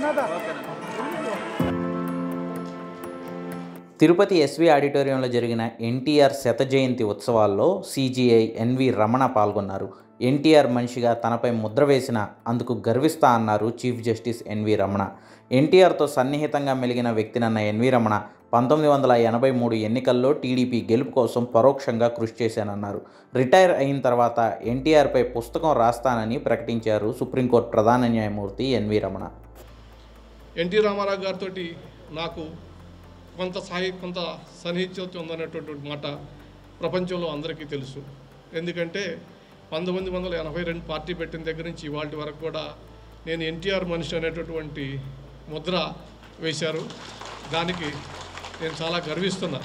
Tirupati SV ఆడిటోరియంలో జరిగిన ఎన్టీఆర్ శత జయంతి ఉత్సవాల్లో సీజీఐ ఎన్వి రమణ పాల్గొన్నారు ఎన్టీఆర్ మనిషిగా తనపై ముద్ర వేసిన అందుకు గర్విస్తా అన్నారు చీఫ్ జస్టిస్ ఎన్వి రమణ ఎన్టీఆర్తో సన్నిహితంగా మెలిగిన వ్యక్తినన్న ఎన్వి రమణ పంతొమ్మిది వందల ఎనభై మూడు ఎన్నికల్లో టీడీపీ గెలుపు కోసం పరోక్షంగా కృషి చేశానన్నారు రిటైర్ అయిన తర్వాత ఎన్టీఆర్పై పుస్తకం రాస్తానని ప్రకటించారు సుప్రీంకోర్టు ప్రధాన న్యాయమూర్తి ఎన్వి రమణ ఎన్టీ రామారావు గారితో నాకు కొంత సాయి కొంత సన్నిహిత్యత ఉందనేటువంటి మాట ప్రపంచంలో అందరికీ తెలుసు ఎందుకంటే పంతొమ్మిది వందల ఎనభై రెండు పార్టీ పెట్టిన దగ్గర నుంచి ఇవాటి వరకు కూడా నేను ఎన్టీఆర్ మనిషి అనేటటువంటి ముద్ర వేశారు దానికి నేను చాలా గర్విస్తున్నా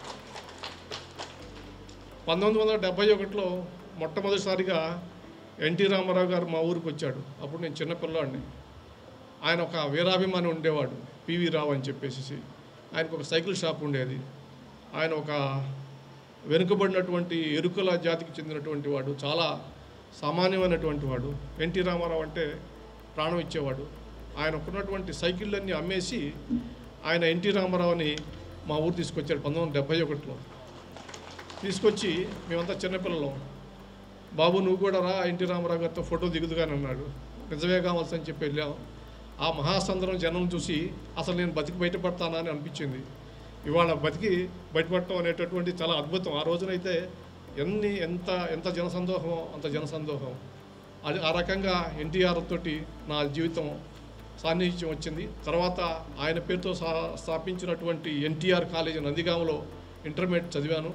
పంతొమ్మిది వందల డెబ్బై ఒకటిలో మొట్టమొదటిసారిగా ఎన్టీ రామారావు గారు మా ఊరికి వచ్చాడు అప్పుడు నేను చిన్నపిల్లవాడిని ఆయన ఒక వీరాభిమాని ఉండేవాడు పివి రావు అని చెప్పేసి ఆయనకు ఒక సైకిల్ షాప్ ఉండేది ఆయన ఒక వెనుకబడినటువంటి ఎరుకల జాతికి చెందినటువంటి వాడు చాలా సామాన్యమైనటువంటి వాడు ఎన్టీ రామారావు అంటే ప్రాణం ఇచ్చేవాడు ఆయన ఉన్నటువంటి సైకిళ్ళన్నీ అమ్మేసి ఆయన ఎన్టీ రామారావుని మా ఊరు తీసుకొచ్చాడు పంతొమ్మిది వందల డెబ్బై ఒకటిలో తీసుకొచ్చి మేమంతా చిన్నపిల్లలం బాబు నువ్వు కూడా రా ఎన్టీ రామారావు గారితో ఫోటో దిగుదుగాని అన్నాడు నిజమే కావాల్సి అని చెప్పి వెళ్ళాం ఆ మహాసంద్రం జనం చూసి అసలు నేను బతికి బయటపడతానా అని అనిపించింది ఇవాళ బతికి బయటపడటం అనేటటువంటి చాలా అద్భుతం ఆ రోజునైతే ఎన్ని ఎంత ఎంత జనసందోహమో అంత జనసందోహం అది ఆ రకంగా ఎన్టీఆర్ తోటి నా జీవితం సాన్నిహిత్యం వచ్చింది తర్వాత ఆయన పేరుతో సా స్థాపించినటువంటి ఎన్టీఆర్ కాలేజీ నందిగామలో ఇంటర్మీడియట్ చదివాను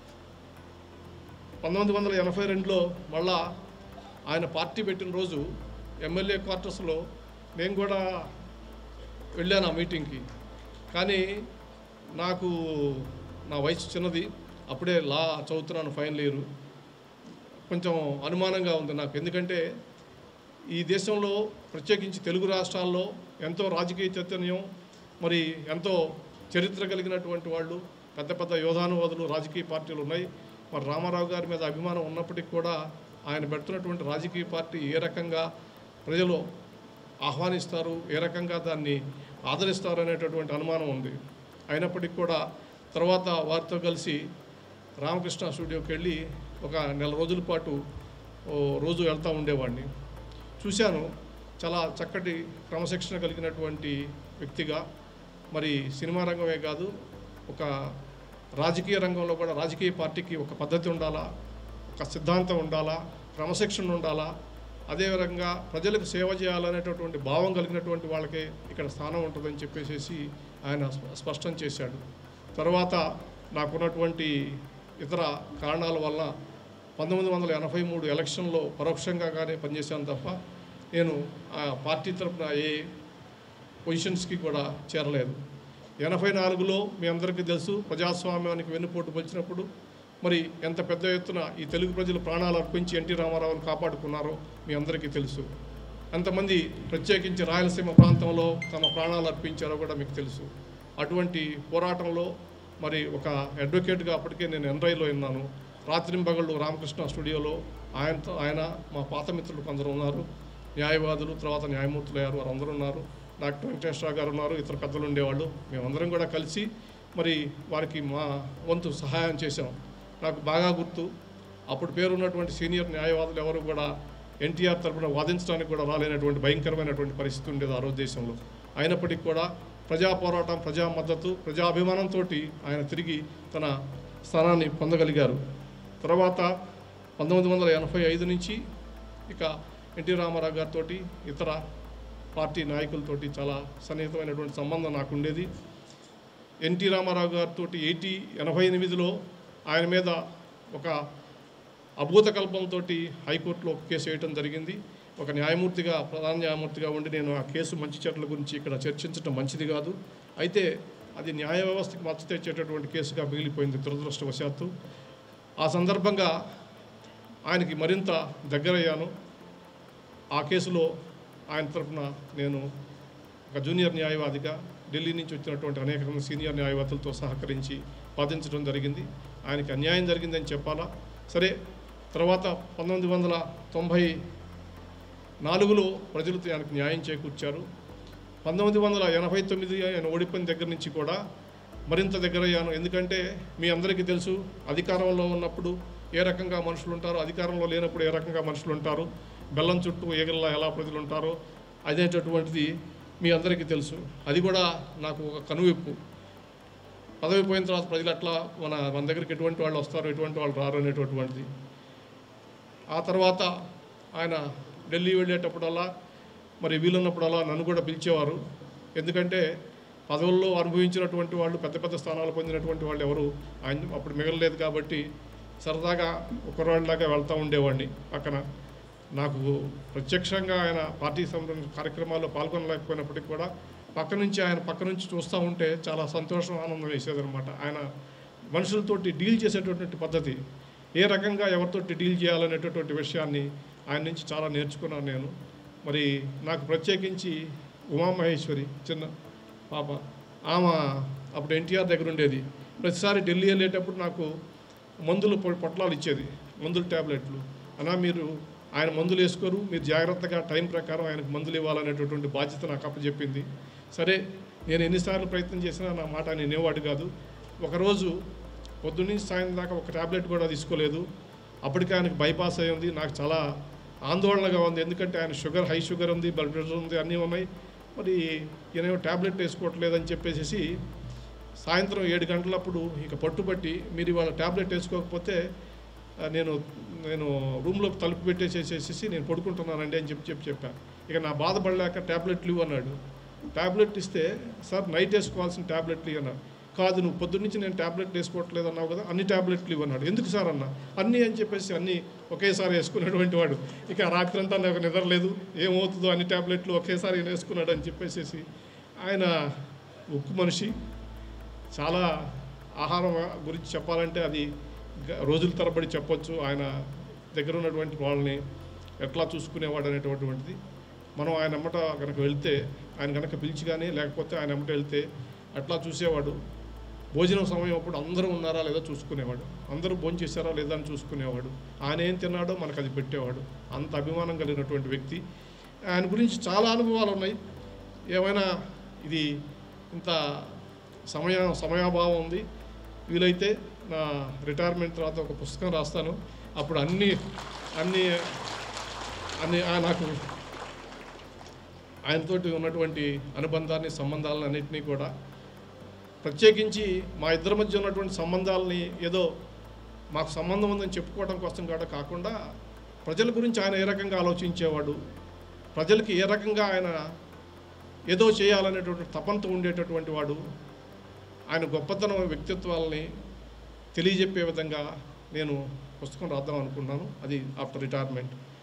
పంతొమ్మిది వందల ఎనభై రెండులో మళ్ళా ఆయన పార్టీ పెట్టిన రోజు ఎమ్మెల్యే క్వార్టర్స్లో నేను కూడా వెళ్ళాను ఆ మీటింగ్కి కానీ నాకు నా వయసు చిన్నది అప్పుడే లా చదువుతున్నాను ఫైనల్ ఇయర్ కొంచెం అనుమానంగా ఉంది నాకు ఎందుకంటే ఈ దేశంలో ప్రత్యేకించి తెలుగు రాష్ట్రాల్లో ఎంతో రాజకీయ చైతన్యం మరి ఎంతో చరిత్ర కలిగినటువంటి వాళ్ళు పెద్ద పెద్ద యోధానువాదులు రాజకీయ పార్టీలు ఉన్నాయి మరి రామారావు గారి మీద అభిమానం ఉన్నప్పటికీ కూడా ఆయన పెడుతున్నటువంటి రాజకీయ పార్టీ ఏ రకంగా ప్రజలు ఆహ్వానిస్తారు ఏ రకంగా దాన్ని ఆదరిస్తారు అనేటటువంటి అనుమానం ఉంది అయినప్పటికీ కూడా తర్వాత వారితో కలిసి రామకృష్ణ స్టూడియోకి వెళ్ళి ఒక నెల రోజుల పాటు ఓ రోజు వెళ్తూ ఉండేవాడిని చూశాను చాలా చక్కటి క్రమశిక్షణ కలిగినటువంటి వ్యక్తిగా మరి సినిమా రంగమే కాదు ఒక రాజకీయ రంగంలో కూడా రాజకీయ పార్టీకి ఒక పద్ధతి ఉండాలా ఒక సిద్ధాంతం ఉండాలా క్రమశిక్షణ ఉండాలా అదేవిధంగా ప్రజలకు సేవ చేయాలనేటటువంటి భావం కలిగినటువంటి వాళ్ళకే ఇక్కడ స్థానం ఉంటుందని చెప్పేసి ఆయన స్ప- స్పష్టం చేశాడు తర్వాత నాకున్నటువంటి ఇతర కారణాల వల్ల పంతొమ్మిది వందల ఎనభై మూడు ఎలక్షన్లో పరోక్షంగానే పనిచేశాను తప్ప నేను ఆ పార్టీ తరపున ఏ పొజిషన్స్కి కూడా చేరలేదు ఎనభై నాలుగులో మీ అందరికీ తెలుసు ప్రజాస్వామ్యానికి వెన్నుపోటు వచ్చినప్పుడు మరి ఎంత పెద్ద ఎత్తున ఈ తెలుగు ప్రజలు ప్రాణాలు అర్పించి ఎన్టీ రామారావుని కాపాడుకున్నారో మీ అందరికీ తెలుసు అంతమంది ప్రత్యేకించి రాయలసీమ ప్రాంతంలో తమ ప్రాణాలు అర్పించారో కూడా మీకు తెలుసు అటువంటి పోరాటంలో మరి ఒక అడ్వకేట్గా అప్పటికే నేను ఎన్రైలో ఉన్నాను రాత్రింబగళ్ళు రామకృష్ణ స్టూడియోలో ఆయనతో ఆయన మా పాత మిత్రులు కొందరు ఉన్నారు న్యాయవాదులు తర్వాత న్యాయమూర్తులు అయ్యారు వారు అందరూ ఉన్నారు డాక్టర్ వెంకటేశ్వరరావు గారు ఉన్నారు ఇతర పెద్దలు ఉండేవాళ్ళు మేమందరం కూడా కలిసి మరి వారికి మా వంతు సహాయం చేశాం నాకు బాగా గుర్తు అప్పుడు పేరున్నటువంటి సీనియర్ న్యాయవాదులు ఎవరు కూడా ఎన్టీఆర్ తరపున వాదించడానికి కూడా రాలేనటువంటి భయంకరమైనటువంటి పరిస్థితి ఉండేది ఆ రోజు దేశంలో అయినప్పటికీ కూడా ప్రజా పోరాటం ప్రజా మద్దతు ప్రజాభిమానంతో ఆయన తిరిగి తన స్థానాన్ని పొందగలిగారు తర్వాత పంతొమ్మిది వందల ఎనభై ఐదు నుంచి ఇక ఎన్టీ రామారావు గారితో ఇతర పార్టీ నాయకులతోటి చాలా సన్నిహితమైనటువంటి సంబంధం నాకు ఉండేది ఎన్టీ రామారావు గారితో ఎయిటీ ఎనభై ఎనిమిదిలో ఆయన మీద ఒక అభూత కల్పంతో హైకోర్టులో ఒక కేసు వేయటం జరిగింది ఒక న్యాయమూర్తిగా ప్రధాన న్యాయమూర్తిగా ఉండి నేను ఆ కేసు మంచి చెట్ల గురించి ఇక్కడ చర్చించడం మంచిది కాదు అయితే అది న్యాయ వ్యవస్థకి మచ్చ తెచ్చేటటువంటి కేసుగా మిగిలిపోయింది దురదృష్టవశాత్తు ఆ సందర్భంగా ఆయనకి మరింత దగ్గరయ్యాను ఆ కేసులో ఆయన తరఫున నేను ఒక జూనియర్ న్యాయవాదిగా ఢిల్లీ నుంచి వచ్చినటువంటి అనేక మంది సీనియర్ న్యాయవాదులతో సహకరించి వాదించడం జరిగింది ఆయనకి అన్యాయం జరిగిందని చెప్పాలా సరే తర్వాత పంతొమ్మిది వందల తొంభై నాలుగులో ప్రజలు ఆయనకు న్యాయం చేకూర్చారు పంతొమ్మిది వందల ఎనభై తొమ్మిది ఆయన ఓడిపోయిన దగ్గర నుంచి కూడా మరింత దగ్గర అయ్యాను ఎందుకంటే మీ అందరికీ తెలుసు అధికారంలో ఉన్నప్పుడు ఏ రకంగా మనుషులు ఉంటారో అధికారంలో లేనప్పుడు ఏ రకంగా మనుషులు ఉంటారు బెల్లం చుట్టూ ఈగల్లా ఎలా ప్రజలు ఉంటారో అనేటటువంటిది మీ అందరికీ తెలుసు అది కూడా నాకు ఒక కనువిప్పు పదవి పోయిన తర్వాత ప్రజలు అట్లా మన మన దగ్గరికి ఎటువంటి వాళ్ళు వస్తారు ఎటువంటి వాళ్ళు రారు అనేటటువంటిది ఆ తర్వాత ఆయన ఢిల్లీ వెళ్ళేటప్పుడల్లా మరి వీలున్నప్పుడల్లా నన్ను కూడా పిలిచేవారు ఎందుకంటే పదవుల్లో అనుభవించినటువంటి వాళ్ళు పెద్ద పెద్ద స్థానాలు పొందినటువంటి వాళ్ళు ఎవరు ఆయన అప్పుడు మిగలలేదు కాబట్టి సరదాగా ఒకరోళ్ళలాగా వెళ్తూ ఉండేవాడిని పక్కన నాకు ప్రత్యక్షంగా ఆయన పార్టీ సంబంధించిన కార్యక్రమాల్లో పాల్గొనలేకపోయినప్పటికీ కూడా పక్క నుంచి ఆయన పక్క నుంచి చూస్తూ ఉంటే చాలా సంతోషం ఆనందం వేసేదనమాట ఆయన మనుషులతోటి డీల్ చేసేటటువంటి పద్ధతి ఏ రకంగా ఎవరితోటి డీల్ చేయాలనేటటువంటి విషయాన్ని ఆయన నుంచి చాలా నేర్చుకున్నాను నేను మరి నాకు ప్రత్యేకించి ఉమామహేశ్వరి చిన్న పాప ఆమె అప్పుడు ఎన్టీఆర్ దగ్గర ఉండేది ప్రతిసారి ఢిల్లీ వెళ్ళేటప్పుడు నాకు మందులు పొ- పొట్లాలు ఇచ్చేది మందులు ట్యాబ్లెట్లు అలా మీరు ఆయన మందులు వేసుకోరు మీరు జాగ్రత్తగా టైం ప్రకారం ఆయనకు మందులు ఇవ్వాలనేటటువంటి బాధ్యత నాకు అప్పచెప్పింది సరే నేను ఎన్నిసార్లు ప్రయత్నం చేసినా నా మాట ఆయన వినేవాడు కాదు ఒకరోజు పొద్దున్నీ సాయంత్రం దాకా ఒక ట్యాబ్లెట్ కూడా తీసుకోలేదు అప్పటికే ఆయనకు బైపాస్ అయి ఉంది నాకు చాలా ఆందోళనగా ఉంది ఎందుకంటే ఆయన షుగర్ హై షుగర్ ఉంది బ్లడ్ ప్రెషర్ ఉంది అన్నీ ఉన్నాయి మరి ఈయన ట్యాబ్లెట్ వేసుకోవట్లేదని చెప్పేసి సాయంత్రం ఏడు గంటలప్పుడు ఇక పట్టుబట్టి మీరు ఇవాళ ట్యాబ్లెట్ వేసుకోకపోతే ఆ, నేను నేను రూమ్లో తలుపు పెట్టేసేసేసి నేను పడుకుంటున్నానండి అని చెప్పి చెప్పి చెప్పాను ఇక నా బాధపడలేక ట్యాబ్లెట్లు ఇవ్వు అన్నాడు ట్యాబ్లెట్ ఇస్తే సార్ నైట్ వేసుకోవాల్సిన ట్యాబ్లెట్లు ఇవ్వు అన్నాడు కాదు నువ్వు పొద్దున్నుంచి నేను ట్యాబ్లెట్ వేసుకోవట్లేదు అన్నావు కదా అన్ని ట్యాబ్లెట్లు ఇవ్వన్నాడు ఎందుకు సార్ అన్న అన్నీ అని చెప్పేసి అన్నీ ఒకేసారి వేసుకున్నటువంటి వాడు ఇక ఆ రాత్రంతా నాకు నిద్ర లేదు ఏమవుతుందో అన్ని ట్యాబ్లెట్లు ఒకేసారి ఈయన వేసుకున్నాడు అని చెప్పేసి ఆయన ఉక్కు మనిషి చాలా ఆహారం గురించి చెప్పాలంటే అది గ- రోజుల తరబడి చెప్పొచ్చు ఆయన దగ్గర ఉన్నటువంటి వాళ్ళని ఎట్లా చూసుకునేవాడు అనేటటువంటిది మనం ఆయన ఎమ్మట కనుక వెళ్తే ఆయన కనుక పిలిచి కానీ లేకపోతే ఆయన ఎమ్మట వెళ్తే అట్లా చూసేవాడు భోజనం సమయం అప్పుడు అందరూ ఉన్నారా లేదా చూసుకునేవాడు అందరూ భోజనం చేశారా లేదా అని చూసుకునేవాడు ఆయన ఏం తిన్నాడో మనకు అది పెట్టేవాడు అంత అభిమానం కలిగినటువంటి వ్యక్తి ఆయన గురించి చాలా అనుభవాలు ఉన్నాయి ఏమైనా ఇది ఇంత సమయ సమయాభావం ఉంది వీలైతే నా రిటైర్మెంట్ తర్వాత ఒక పుస్తకం రాస్తాను అప్పుడు అన్ని అన్ని అన్ని ఆ నాకు ఆయనతోటి ఉన్నటువంటి అనుబంధాన్ని సంబంధాలను అన్నింటినీ కూడా ప్రత్యేకించి మా ఇద్దరి మధ్య ఉన్నటువంటి సంబంధాలని ఏదో మాకు సంబంధం ఉందని చెప్పుకోవడం కోసం కూడా కాకుండా ప్రజల గురించి ఆయన ఏ రకంగా ఆలోచించేవాడు ప్రజలకి ఏ రకంగా ఆయన ఏదో చేయాలనేటువంటి తపంతో ఉండేటటువంటి వాడు ఆయన గొప్పతనం వ్యక్తిత్వాలని తెలియజెప్పే విధంగా నేను పుస్తకం రాద్దాం అనుకున్నాను అది ఆఫ్టర్ రిటైర్మెంట్